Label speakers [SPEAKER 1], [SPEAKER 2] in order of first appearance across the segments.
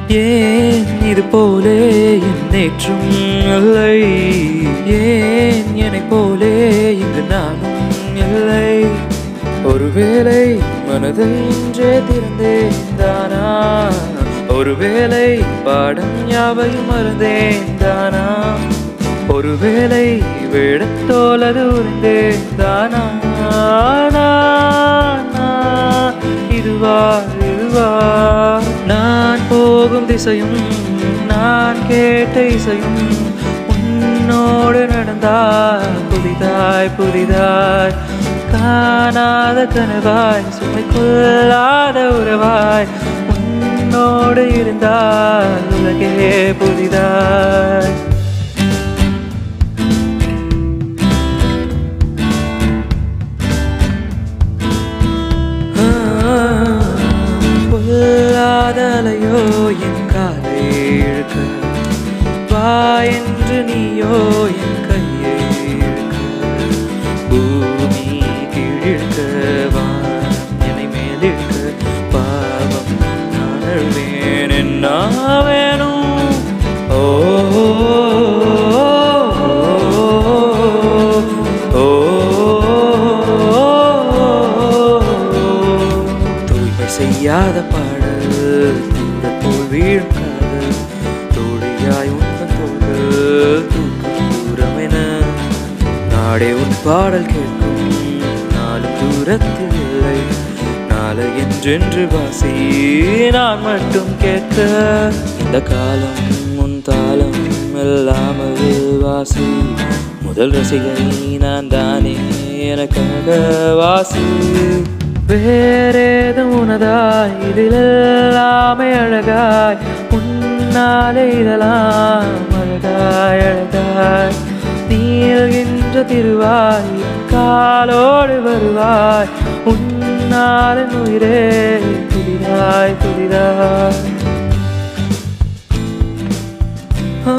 [SPEAKER 1] ஏன் இது போலே என் நேற்றும் இல்லை ஏன் என்னை போலே இங்கு நானும் இல்லை ஒருவேளை மனதை இன்றே திறந்தேன் தானா ஒருவேளை பாடம் யாவையும் மறந்தேன் தானா ஒருவேளை வேடத்தோலது உறிந்தேன் தானா நான், நான், இதுவா இதுவா நான் போகும் திசையும் நான் கேட்ட இசையும் உன்னோடு நடந்தாய் புதிதாய் புதிதாய் காணாத கனவாய் சுமை கொள்ளாத உறவாய் உன்னோடு இருந்தால் உலகே புதிதாய் பொல்லாத அலையோ என் காலை இழுக்க வா என்று நீயோ என் கையை இழுக்க பூமி கீழிழுக்க வானம் என்னை மேலிழுக்க பாவம் நான் அழுவேன் என்ன வேணும் ஓ ஓ, தூய்மை செய்யாத பாடல் தூர போல் வீழும் காதல் தோழியாய் உந்தன் தோள்கள் தூக்கம் தூரமென நாடே உன் பாடல் கேட்கும் நாளும் தூரத்தில் இல்லை நாளை என்றென்று வாசி நான் மட்டும் கேட்க இந்த காலம் உன் தாளம் இல்லாமல் வாசி முதல் ரசிகை நான் தானே எனக்காக வாசி வேறேதும் உனதாய் இதில் எல்லாமே அழகாய் உன்னாலே இதெல்லாம் அழகாய் அழகாய் நீள்கின்ற திருவாய் என் காலோடு வருவாய் உன்னாலே உயிரே புதிதாய் புதிதாய் ஆ,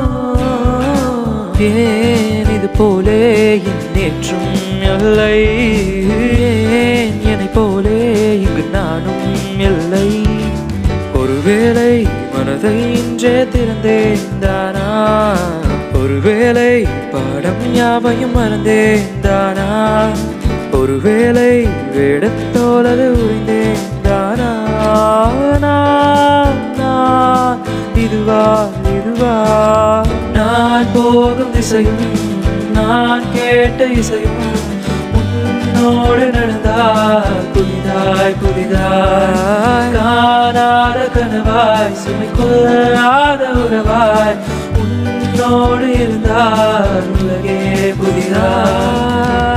[SPEAKER 1] ஏன் இது போலே என் நேற்றும் இல்லை ஏன் என்னை போலே இங்கு நானும் இல்லை ஒருவேளை மனதை இன்றே திறந்தேன் தானா ஒருவேளை பாடம் யாவையும் மறந்தேன் தானா ஒருவேளை வேடத்தோலது உறிந்தேன் தானா நான், நான், இதுவா இதுவா நான் போகும் திசையும் நான் கேட்ட இசையும் உன்னோடு நடந்தால் புதிதாய் புதிதாய் காணாத கனவாய் சுமை கொள்ளாத உறவாய் உன்னோடு இருந்தால் உலகே புதிதாய்